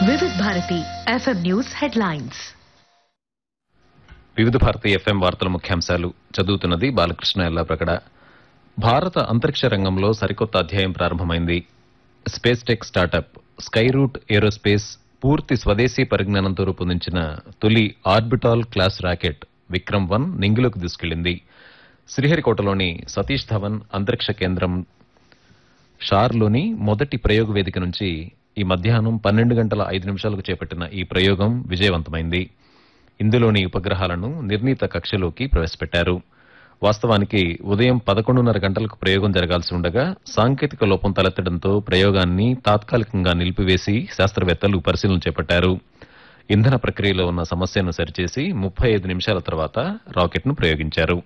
వివిధ Bharati FM news headlines వివిధ Bharati FM వార్తల ముఖ్యాంశాలు చదువుతున్నది బాలకృష్ణ ఎల్లాప్రగడ భారత అంతరిక్ష రంగంలో సరికొత్త అధ్యాయం ప్రారంభమైంది space tech startup Skyroot aerospace పూర్తి స్వదేశీ పరిజ్ఞానంతో రూపొందించిన తొలి orbital class rocket Vikram one నింగిలోకి దూసుకెళ్లింది శ్రీహరికోటలోని సతీష్ ధవన్ అంతరిక్ష కేంద్రం షార్లోని మొదటి ప్రయోగ వేదిక నుంచి ఈ మధ్యాహ్నం పన్నెండు గంటల ఐదు నిమిషాలకు చేపట్టిన ఈ ప్రయోగం విజయవంతమైంది ఇందులోని ఉపగ్రహాలను నిర్ణీత కక్షలోకి ప్రవేశపెట్టారు వాస్తవానికి ఉదయం పదకొండున్నర గంటలకు ప్రయోగం జరగాల్సి ఉండగా సాంకేతిక లోపం తలెత్తడంతో ప్రయోగాన్ని తాత్కాలికంగా నిలిపివేసి శాస్త్రవేత్తలు పరిశీలన చేపట్టారు ఇంధన ప్రక్రియలో ఉన్న సమస్యను సరిచేసి ముప్పై ఐదు నిమిషాల తర్వాత రాకెట్ను ప్రయోగించారు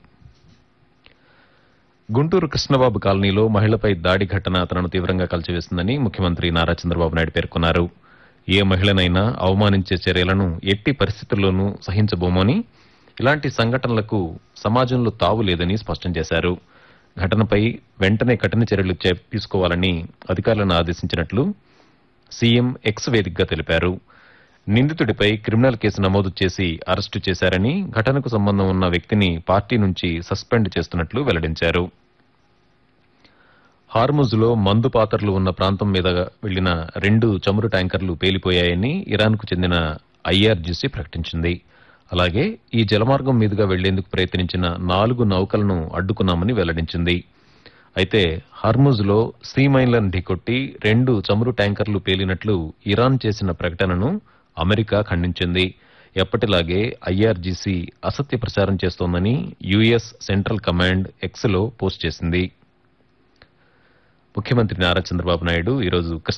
గుంటూరు కృష్ణబాబు కాలనీలో మహిళపై దాడి ఘటన తనను తీవ్రంగా కలిచివేసిందని ముఖ్యమంత్రి నారా చంద్రబాబు నాయుడు పేర్కొన్నారు ఏ మహిళనైనా అవమానించే చర్యలను ఎట్టి పరిస్థితుల్లోనూ సహించబోమని ఇలాంటి సంఘటనలకు సమాజంలో తావు లేదని స్పష్టం చేశారు ఘటనపై వెంటనే కఠిన చర్యలు చే- తీసుకోవాలని అధికారులను ఆదేశించినట్లు సీఎం ఎక్స్ వేదికగా తెలిపారు నిందితుడిపై క్రిమినల్ కేసు నమోదు చేసి అరెస్టు చేశారని ఘటనకు సంబంధం ఉన్న వ్యక్తిని పార్టీ నుంచి సస్పెండ్ చేస్తున్నట్లు వెల్లడించారు హార్ముజ్లో మందు పాత్రలు ఉన్న ప్రాంతం మీద వెళ్లిన రెండు చమురు ట్యాంకర్లు పేలిపోయాయని ఇరాన్కు చెందిన ఐఆర్జీసీ ప్రకటించింది అలాగే ఈ జలమార్గం మీదుగా వెళ్లేందుకు ప్రయత్నించిన నాలుగు నౌకలను అడ్డుకున్నామని వెల్లడించింది అయితే హార్ముజ్లో సీ మైన్లను ఢీకొట్టి రెండు చమురు ట్యాంకర్లు పేలినట్లు ఇరాన్ చేసిన ప్రకటనను అమెరికా ఖండించింది ఎప్పటిలాగే ఐఆర్జీసీ అసత్య ప్రచారం చేస్తోందని యుఎస్ సెంట్రల్ కమాండ్ ఎక్స్లో పోస్ట్ చేసింది ముఖ్యమంత్రి నారా చంద్రబాబు నాయుడు ఈరోజు